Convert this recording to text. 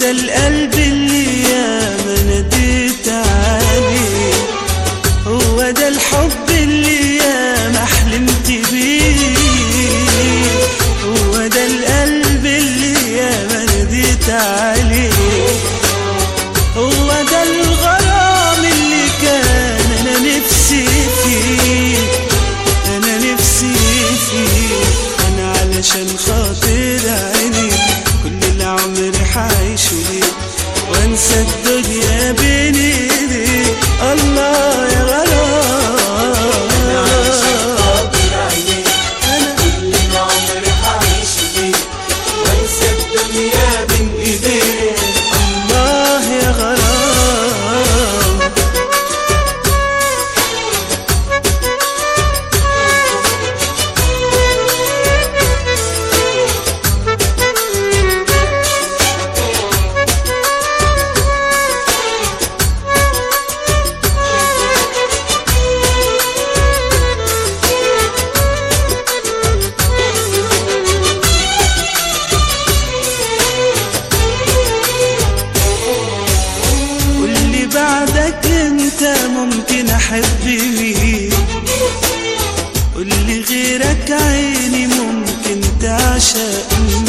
ده القلب اللي ياما ناديت عليه هو ده الحب اللي ياما حلمت بيه هو ده القلب اللي ياما ناديت عليه هو ده الغرام اللي كان انا نفسي فيه انا نفسي فيه انا علشان خاطر عيني كل العمر حعيش ليه وانسى الدنيا بين ايديك الله يا غرام انا كل العمر حعيش بيه وانسى الدنيا بين ايديك الله يا غرام واللي بعدك انت ممكن احب مين واللي غيرك عيني ممكن تعشق